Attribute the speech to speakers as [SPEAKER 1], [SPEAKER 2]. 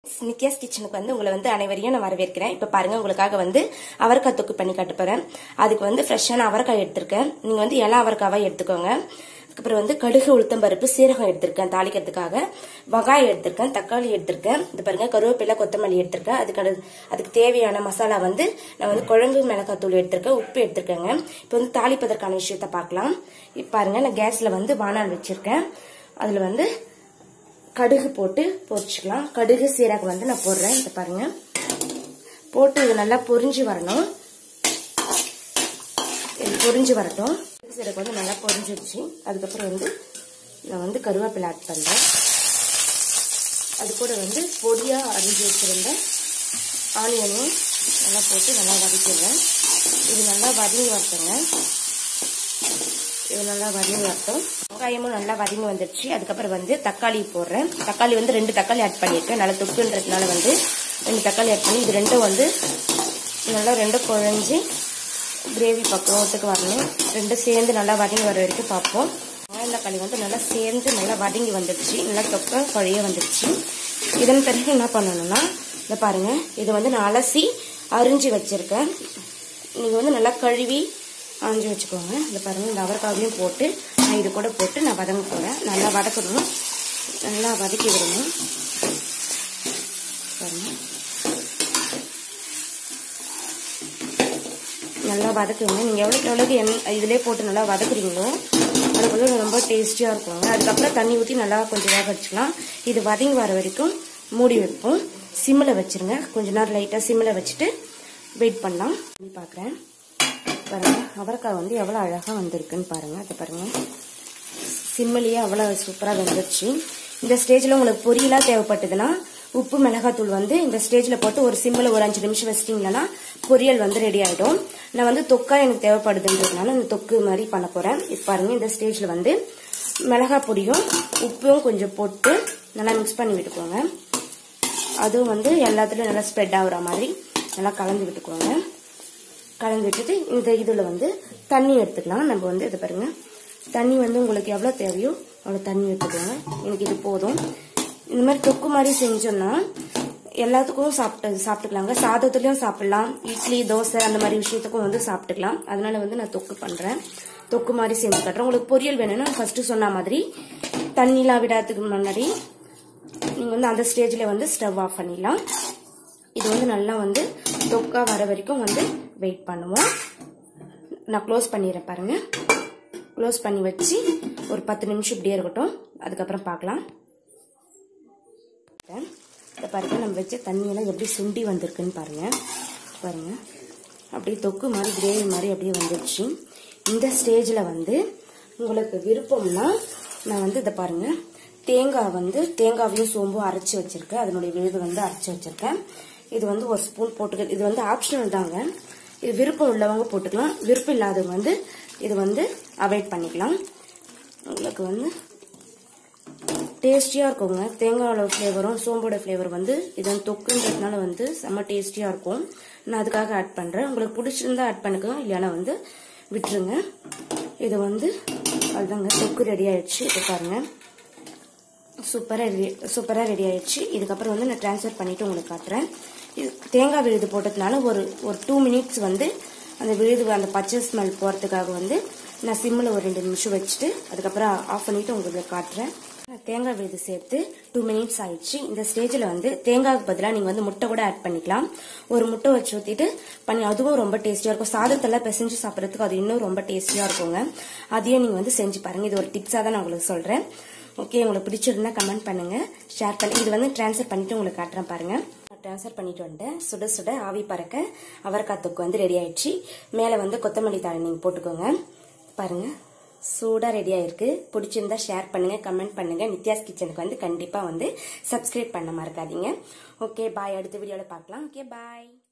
[SPEAKER 1] நித்யாஸ் கிச்சனுக்கு வந்து உங்களை வந்து அனைவரையும் நான் வரவேற்கிறேன் இப்போ பாருங்க உங்களுக்காக வந்து அவரைக்காய் தொக்கு பண்ணி காட்ட போறேன் அதுக்கு வந்து ஃப்ரெஷ்ஷான அவரைக்காய் எடுத்திருக்கேன் நீங்க வந்து இளம் அவரைக்காவா எடுத்துக்கோங்க அதுக்கப்புறம் வந்து கடுகு உளுத்தம் பருப்பு சீரகம் எடுத்திருக்கேன் தாளிக்கிறதுக்காக வெங்காயம் எடுத்திருக்கேன் தக்காளி எடுத்திருக்கேன் இது பாருங்க கருவேப்பிலை கொத்தமல்லி எடுத்திருக்கேன் அதுக்கு அடு- அதுக்கு தேவையான மசாலா வந்து நான் வந்து குழம்பு மிளகாத்தூள் எடுத்திருக்கேன் உப்பு எடுத்திருக்கேங்க இப்போ வந்து தாளிப்பதற்கான விஷயத்த பார்க்கலாம் இப்போ பாருங்க நான் கேஸ்ல வந்து வானால் வச்சிருக்கேன் அதுல வந்து கடுகு போட்டு பொரிச்சுக்கலாம் கடுகு சீரகம் வந்து நான் போடுறேன் இதை பாருங்க போட்டு இது நல்லா பொரிஞ்சு வரணும் இது பொரிஞ்சு வரட்டும் சீரகம் வந்து நல்லா பொரிஞ்சிருச்சு அதுக்கப்புறம் வந்து நான் வந்து கருவேப்பிலை ஆட் பண்ணுறேன் அது கூட வந்து பொடியாக அரிஞ்சு வச்சிருந்த ஆனியனும் நல்லா போட்டு நல்லா வதக்கிடுறேன் இது நல்லா வதங்கி வரட்டுங்க இது நல்லா வதங்கி வரட்டும் வெங்காயமும் நல்லா வதங்கி வந்துடுச்சு அதுக்கப்புறம் வந்து தக்காளி போடுறேன் தக்காளி வந்து ரெண்டு தக்காளி ஆட் பண்ணியிருக்கேன் நல்லா தொக்குன்றதுனால வந்து ரெண்டு தக்காளி ஆட் பண்ணி இது ரெண்டும் வந்து நல்லா ரெண்டும் குழஞ்சி கிரேவி பக்குவத்துக்கு வரணும் ரெண்டும் சேர்ந்து நல்லா வதங்கி வர வரைக்கும் பார்ப்போம் வெங்காயம் தக்காளி வந்து நல்லா சேர்ந்து நல்லா வதங்கி வந்துடுச்சு நல்லா தொக்க குழைய வந்துடுச்சு இதன் பிறகு என்ன பண்ணணும்னா இந்த பாருங்க இது வந்து நான் அலசி அரிஞ்சு வச்சிருக்கேன் நீங்கள் வந்து நல்லா கழுவி அரிஞ்சு வச்சுக்கோங்க இந்த பாருங்க இந்த அவரைக்காவையும் போட்டு நான் இது கூட போட்டு நான் வதங்க போகிறேன் நல்லா வதக்கணும் நல்லா வதக்கி விடணும் பாருங்க நல்லா வதக்குங்க நீங்கள் எவ்வளோக்கு எவ்வளோக்கு எண் இதிலே போட்டு நல்லா வதக்குறீங்களோ அதுக்குள்ள ரொம்ப டேஸ்டியாக இருக்குங்க அதுக்கப்புறம் தண்ணி ஊற்றி நல்லா கொஞ்சம் வேக வச்சுக்கலாம் இது வதங்கி வர வரைக்கும் மூடி வைப்போம் சிம்மில் வச்சிருங்க கொஞ்ச நேரம் லைட்டாக சிம்மில் வச்சுட்டு வெயிட் பண்ணலாம் பண்ணி பார்க்குறேன் பாருங்க அவரைக்காய் வந்து எவ்வளோ அழகாக வந்திருக்குன்னு பாருங்க அதை பாருங்க சிம்மிலேயே அவ்வளோ சூப்பராக வெந்துருச்சு இந்த ஸ்டேஜில் உங்களுக்கு பொரியலாக தேவைப்பட்டதுன்னா உப்பு மிளகாத்தூள் வந்து இந்த ஸ்டேஜில் போட்டு ஒரு சிம்மில் ஒரு அஞ்சு நிமிஷம் வச்சிட்டிங்கன்னா பொரியல் வந்து ரெடி ஆகிடும் நான் வந்து தொக்கா எனக்கு தேவைப்படுதுன்றதுனால இந்த தொக்கு மாதிரி பண்ண போகிறேன் இப்போ பாருங்க இந்த ஸ்டேஜில் வந்து மிளகா பொடியும் உப்பும் கொஞ்சம் போட்டு நல்லா மிக்ஸ் பண்ணி விட்டுக்கோங்க அதுவும் வந்து எல்லாத்துலயும் நல்லா ஸ்ப்ரெட் ஆகுற மாதிரி நல்லா கலந்து விட்டுக்கோங்க கலந்து விட்டுட்டு இந்த இதில் வந்து தண்ணி எடுத்துக்கலாம் நம்ம வந்து இது பாருங்க தண்ணி வந்து உங்களுக்கு எவ்வளோ தேவையோ அவ்வளோ தண்ணி எடுத்துக்கோங்க எனக்கு இது போதும் இந்த மாதிரி தொக்கு மாதிரி செஞ்சோம்னா எல்லாத்துக்கும் சாப்பிட்டு சாப்பிட்டுக்கலாங்க சாதத்துலயும் சாப்பிடலாம் இட்லி தோசை அந்த மாதிரி விஷயத்துக்கும் வந்து சாப்பிட்டுக்கலாம் அதனால வந்து நான் தொக்கு பண்றேன் தொக்கு மாதிரி செஞ்சு கட்டுறேன் உங்களுக்கு பொரியல் வேணும்னா ஃபர்ஸ்ட் சொன்ன மாதிரி தண்ணிலாம் விடாததுக்கு முன்னாடி நீங்க வந்து அந்த ஸ்டேஜ்ல வந்து ஸ்டவ் ஆஃப் பண்ணிடலாம் இது வந்து நல்லா வந்து தொக்கா வர வரைக்கும் வந்து வெயிட் பண்ணுவோம் நான் க்ளோஸ் பண்ணிடுறேன் பாருங்க க்ளோஸ் பண்ணி வச்சு ஒரு பத்து நிமிஷம் இப்படியே இருக்கட்டும் அதுக்கப்புறம் பார்க்கலாம் இதை பாருங்க நம்ம வச்ச தண்ணியெல்லாம் எப்படி சுண்டி வந்திருக்குன்னு பாருங்க பாருங்க அப்படியே தொக்கு மாதிரி கிரேவி மாதிரி அப்படியே வந்துருச்சு இந்த ஸ்டேஜில் வந்து உங்களுக்கு விருப்பம்னா நான் வந்து இதை பாருங்க தேங்காய் வந்து தேங்காவையும் சோம்பும் அரைச்சி வச்சிருக்கேன் அதனுடைய விழுது வந்து அரைச்சி வச்சிருக்கேன் இது வந்து ஒரு ஸ்பூன் போட்டுக்க இது வந்து ஆப்ஷனல் தாங்க இது விருப்பம் உள்ளவங்க போட்டுக்கலாம் விருப்பம் இல்லாதவங்க வந்து இது வந்து அவாய்ட் பண்ணிக்கலாம் உங்களுக்கு வந்து டேஸ்டியாக இருக்குங்க தேங்காயோட ஃப்ளேவரும் சோம்போட ஃப்ளேவர் வந்து இது வந்து தொக்குன்றதுனால வந்து செம்ம டேஸ்டியாக இருக்கும் நான் அதுக்காக ஆட் பண்ணுறேன் உங்களுக்கு பிடிச்சிருந்தா ஆட் பண்ணிக்கோங்க இல்லைன்னா வந்து விட்டுருங்க இது வந்து அதுதாங்க தொக்கு ரெடி ஆயிடுச்சு இது பாருங்க சூப்பராக ரெடி சூப்பராக ரெடி ஆயிடுச்சு இதுக்கப்புறம் வந்து நான் ட்ரான்ஸ்ஃபர் பண்ணிட்டு உங்களுக்கு காட்டுறேன் இது தேங்காய் விழுது போட்டதுனால ஒரு ஒரு டூ மினிட்ஸ் வந்து அந்த விழுது அந்த பச்சை ஸ்மெல் போகிறதுக்காக வந்து நான் சிம்மில் ஒரு ரெண்டு நிமிஷம் வச்சுட்டு அதுக்கப்புறம் ஆஃப் பண்ணிட்டு உங்களுக்கு காட்டுறேன் நான் தேங்காய் விழுது சேர்த்து டூ மினிட்ஸ் ஆயிடுச்சு இந்த ஸ்டேஜில் வந்து தேங்காய்க்கு பதிலாக நீங்கள் வந்து முட்டை கூட ஆட் பண்ணிக்கலாம் ஒரு முட்டை வச்சு ஊற்றிட்டு பண்ணி அதுவும் ரொம்ப டேஸ்டியாக இருக்கும் சாதத்தெல்லாம் பிசைஞ்சு சாப்பிட்றதுக்கு அது இன்னும் ரொம்ப டேஸ்டியாக இருக்குங்க அதையும் நீங்கள் வந்து செஞ்சு பாருங்க இது ஒரு டிப்ஸாக தான் நான் உங்களுக்கு சொல்கிறேன் ஓகே உங்களுக்கு பிடிச்சிருந்தா கமெண்ட் பண்ணுங்க ஷேர் பண்ணி இது வந்து ட்ரான்ஸ்ஃபர் பண்ணிட்டு உங்களுக்கு காட்டுறேன் பாருங்க ட்ரான்ஸ்ஃபர் பண்ணிட்டு வந்துட்டேன் சுட சுட ஆவி பறக்க அவரைக்காய் தொக்கு வந்து ரெடி ஆயிடுச்சு மேலே வந்து கொத்தமல்லி தாழை நீங்கள் போட்டுக்கோங்க பாருங்க சூடாக ரெடி ஆயிருக்கு பிடிச்சிருந்தா ஷேர் பண்ணுங்க கமெண்ட் பண்ணுங்க நித்யாஸ் கிச்சனுக்கு வந்து கண்டிப்பாக வந்து சப்ஸ்கிரைப் பண்ண மறக்காதீங்க ஓகே பாய் அடுத்த வீடியோவில் பார்க்கலாம் ஓகே பாய்